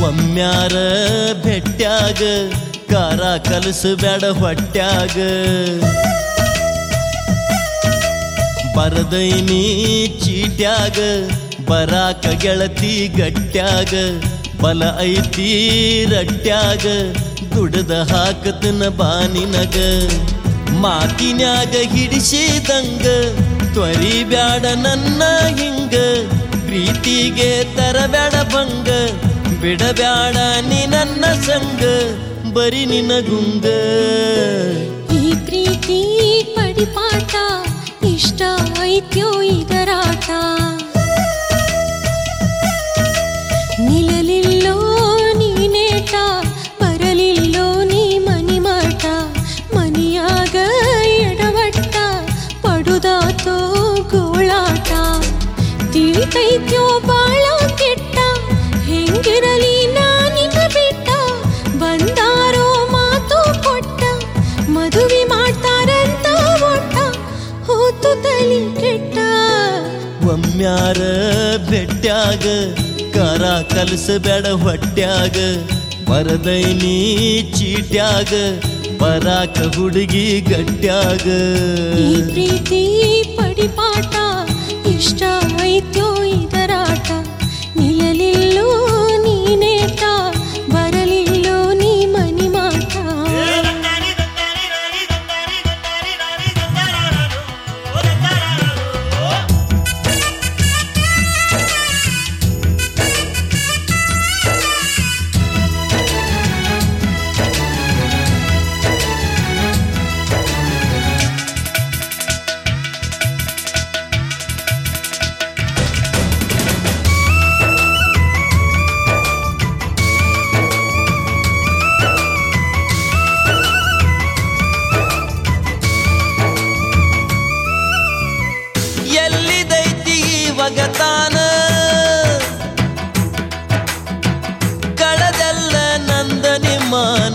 ಒಮ್ಮ್ಯಾರ ಭೆಟ್ಟ್ಯಾಗ ಕಾರ ಕಲಸಬೇಡ ಹೊಟ್ಯಾಗ ಬರದೈನಿ ಚೀಟ್ಯಾಗ ಬರಾಕ ಗೆಳತಿ ಗಟ್ಟ್ಯಾಗ ಬಲ ಐತಿ ರಟ್ಟ್ಯಾಗ ದುಡದ ಹಾಕತನ ಬಾನಿನಗ ಮಾತಿನ್ಯಾಗ ಹಿಡಿಸಿದಂಗ ತ್ವರಿ ಬ್ಯಾಡ ನನ್ನ ಹಿಂಗ ಪ್ರೀತಿಗೆ ತರಬೇಡ ಭಂಗ ಬಿಡಬ್ಯಾಡ ನೀ ನನ್ನ ಸಂಗ ಬರಿ ನಿನಗುಂಗ ಈ ಪ್ರೀತಿ ಪಡಿಪಾಟ ಇಷ್ಟ ಐತ್ಯೋ ಇದರಾಟ ನಿಲ್ಲಲಿಲ್ಲೋ ನೀನೇಟ ಬರಲಿಲ್ಲೋ ನೀ ಮನಿ ಮಾಟ ಮನಿಯಾಗ ಎಡವಟ್ಟ ಪಡುದಾತೋ ಗೋಳಾಟ ತಿಳಿತೈತ್ಯೋ ಬಾಳ ಕೆಟ್ಟ ಹೆಂಗಿರಲಿ ನಾನಿನ್ನ ಬಿಟ್ಟ ಬಂದಾರೋ ಮಾತು ಕೊಟ್ಟ ಮದುವೆ ಮಾಡ್ತಾರಂತ ಒಟ್ಟ ಹೋತು ತಲಿ ಕೆಟ್ಟ ಒಮ್ಮ್ಯಾರ ಬೆಟ್ಟ್ಯಾಗ ಕಾರ ಕಲಸಬೇಡ ಹೊಟ್ಯಾಗ ಬರದೈನಿ ಚೀಟ್ಯಾಗ ಬರಾಕ ಹುಡುಗಿ ಗಟ್ಟ್ಯಾಗ ಈ ಪ್ರೀತಿ ಪಡಿಪಾಟ ಇಷ್ಟ ಐತ್ಯೋ ಇದರಾಟ ನಿಲ್ಲಲಿಲ್ಲೋ ನೀನೇಟ ಬರಲಿಲ್ಲೋ ನೀ ಮನಿ ಮಾಟ ಎಲ್ಲಿದೈತಿ ಈ ಒಗತಾನ ಕಳದೆಲ್ಲ ನಂದ ನಿಮ್ಮಾನ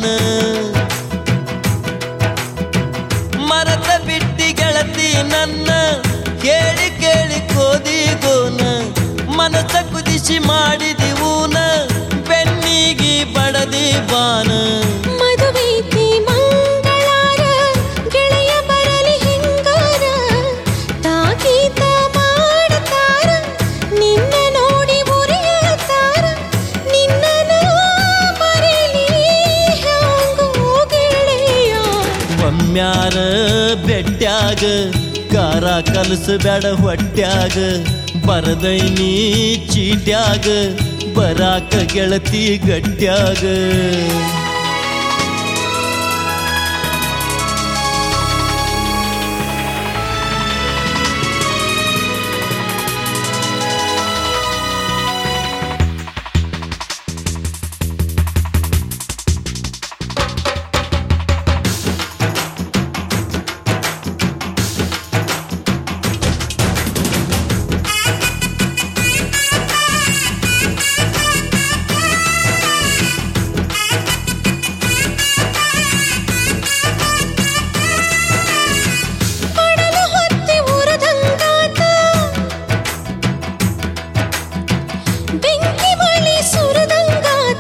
ಮರತ ಬಿಟ್ಟಿ ಗೆಳತಿ ನನ್ನ ಕೇಳಿ ಕೇಳಿ ಕೋದಿಗೋನ ಮನಸ ಕುದಿಸಿ ಮಾಡಿದಿ ಊನ ಬೆನ್ನಿಗಿ ಬಡದಿ ಬಾನ ಮದುವೈತಿ ಮಂಗಳಾರ ಗೆಳೆಯ ಬರಲಿ ಹಿಂಗಾರ ತಾಕೀತ ಮಾಡತಾರ ನಿನ್ನ ನೋಡಿ ಉರಿಯತಾರ ನಿನ್ನ ನಾ ಮರೆಯಲಿ ಹ್ಯಾಂಗೋ ಗೆಳೆಯ ಒಮ್ಮ್ಯಾರ ಬೆಟ್ಟ್ಯಾಗ ಕಾರ ಕಲಸಬೇಡ ಹೊಟ್ಯಾಗ ಬರದೈನಿ ಚೀಟ್ಯಾಗ ಬರಾಕ ಗೆಳತಿ ಗಟ್ಟ್ಯಾಗ ಮಡಲು ಹೊತ್ತಿ ಉರದಂಗಾತ ಬೆಂಕಿ ಬಳಿ ಸುರದಂಗಾತ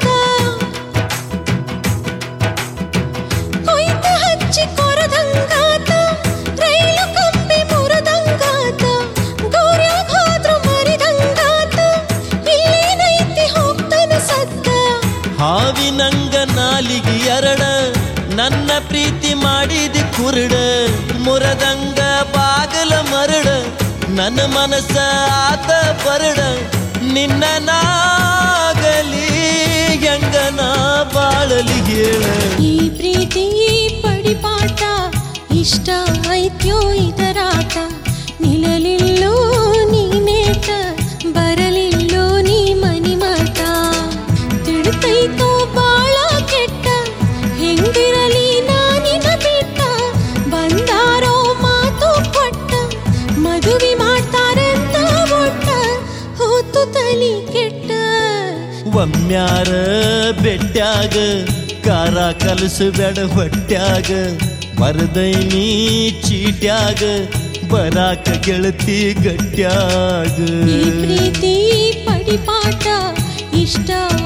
ಕೊಯ್ತ ಹಚ್ಚಿ ಕೊರದಂಗಾತ ರೈಲು ಕಂಬಿ ಮುರದಂಗಾತ ಗೌರ್ಯಾಗ ಹೋದ್ರು ಮರಿದಂಗಾತ ಇಲ್ಲೇನೈತಿ ಹೋಗ್ತಾನ ಸತ್ತ ಹಾವಿನಂಗ ನಾಲಿಗೆ ಎರಡ ನನ್ನ ಪ್ರೀತಿ ಮಾಡಿದಿ ಕುರುಡ ಮುರದಂಗ ಬಾಗಲ ಮರಡ ನನ್ನ ಮನಸ್ಸ ಆತ ಬರಡ ನಿನ್ನ ನಾಗಲಿ ಹೆಂಗನ ಬಾಳಲಿ ಹೇಳ ಈ ಪ್ರೀತಿ ಪಡಿಪಾಟ ಇಷ್ಟ ಐತ್ಯೋ ಇದರಾಟ ನಿಲ್ಲಲಿಲ್ಲೋ ನೀನೇಟ ಬರಲಿಲ್ಲೋ ನೀ ಮನಿ ಮಾಟ ತಿಳ್ತೈತೋ ಬಾಳ ಕೆಟ್ಟ ಹೆಂಗಿರಲಿ ನಾನಿನ ಬಿಟ್ಟ ಬಂದಾರೋ ಮಾತು ಕೊಟ್ಟ ಮದುವೆ ಮಾಡ್ತಾರಂತ ಒಟ್ಟ ಹೋತು ತಲಿ ಕೆಟ್ಟ ಒಮ್ಮ್ಯಾರ ಬೆಟ್ಟ್ಯಾಗ ಕಾರ ಕಲಸಬೇಡ ಹೊಟ್ಯಾಗ ಬರದೈನಿ ಚೀಟ್ಯಾಗ ಬರಾಕ ಗೆಳತಿ ಗಟ್ಟ್ಯಾಗ ಈ ಪ್ರೀತಿ ಪಡಿಪಾಟ ಇಷ್ಟ